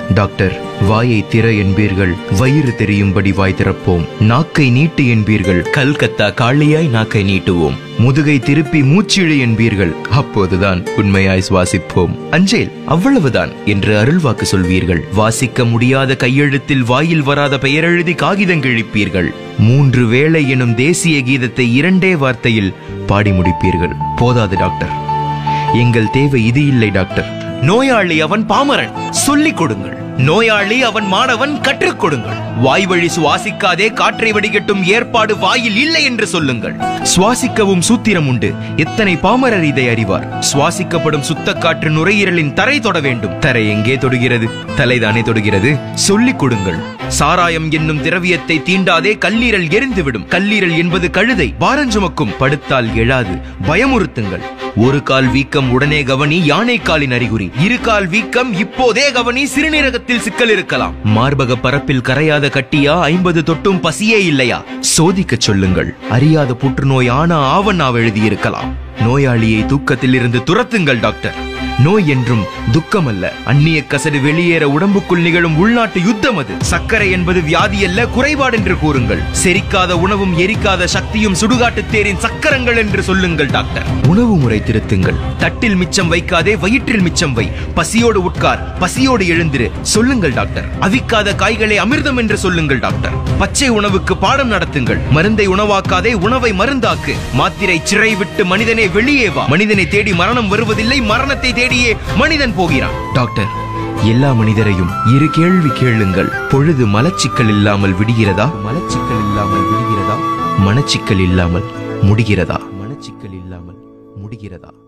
doctor வாயை திற என்பீர்கள் வயிறு தெரியும்படி வாய் திறப்போம் நாக்கை நீட்டு என்பீர்கள் கல்கத்தா காளியாய் நாக்கை நீட்டுவோம் முதுகை திருப்பி மூச்சிழு என்பீர்கள் அப்போதுதான் உண்மையாய் சுவாசிப்போம் அஞ்சேல் அவ்வளவுதான் என்று அருள்வாக்கு சொல்வீர்கள் வாசிக்க முடியாத கையெழுத்தில் வாயில் வராத பெயரெழுதி காகிதம் கிழிப்பீர்கள் மூன்று வேளை எனும் தேசிய கீதத்தை இரண்டே வார்த்தையில் பாடி முடிப்பீர்கள் போதாது டாக்டர் எங்கள் தேவை இது இல்லை டாக்டர் நோயாளி அவன் பாமரன் சொல்லிக் கொடுங்கள் நோயாளி அவன் மாணவன் கற்றுக் கொடுங்கள் வாய் வழி சுவாசிக்காதே காற்றை வடிகட்டும் ஏற்பாடு வாயில் இல்லை என்று சொல்லுங்கள் சுவாசிக்கவும் சூத்திரம் உண்டு எத்தனை பாமரர் இதை அறிவார் சுவாசிக்கப்படும் சுத்த காற்று நுரையீரலின் தரை தொட வேண்டும் தரை எங்கே தொடுகிறது தலைதானே தொடுகிறது சொல்லிக் கொடுங்கள் சாராயம் என்னும் திரவியத்தை தீண்டாதே கல்லீரல் எரிந்துவிடும் கல்லீரல் என்பது கழுதை பாரஞ்சுமக்கும் படுத்தால் எழாது பயமுறுத்துங்கள் ஒரு கால் வீக்கம் உடனே கவனி யானை காலின் அறிகுறி இரு கால் வீக்கம் இப்போதே கவனி சிறுநீரகத்தில் சிக்கல் இருக்கலாம் மார்பக பரப்பில் கரையாத கட்டியா ஐம்பது தொட்டும் பசியே இல்லையா சோதிக்கச் சொல்லுங்கள் அறியாத புற்றுநோய் ஆனா ஆவண்ணாவ் எழுதியிருக்கலாம் நோயாளியை தூக்கத்தில் இருந்து துரத்துங்கள் டாக்டர் நோய் என்றும் துக்கம் அல்ல அந்நிய கசடு வெளியேற உடம்புக்குள் நிகழும் உள்நாட்டு யுத்தம் அது சர்க்கரை என்பது வியாதி அல்ல குறைபாடு என்று கூறுங்கள் செரிக்காத உணவும் எரிக்காத சக்தியும் சுடுகாட்டு தேரின் சக்கரங்கள் என்று சொல்லுங்கள் டாக்டர் உணவு முறை திருத்துங்கள் தட்டில் மிச்சம் வைக்காதே வயிற்றில் மிச்சம் வை பசியோடு உட்கார் பசியோடு எழுந்திரு சொல்லுங்கள் டாக்டர் அவிக்காத காய்களை அமிர்தம் என்று சொல்லுங்கள் டாக்டர் பச்சை உணவுக்கு பாடம் நடத்துங்கள் மருந்தை உணவாக்காதே உணவை மருந்தாக்கு மாத்திரை சிறை விட்டு மனிதனே வெளியே வா மனிதனை தேடி மரணம் வருவதில்லை மரணத்தை தேடியே மனிதன் போகிறான் டாக்டர் எல்லா மனிதரையும் இரு கேள்வி கேளுங்கள் பொழுது மலச்சிக்கல் இல்லாமல் விடுகிறதா மலச்சிக்கல் இல்லாமல் விடுகிறதா மனச்சிக்கல் இல்லாமல் முடிகிறதா மனச்சிக்கல் இல்லாமல் முடிகிறதா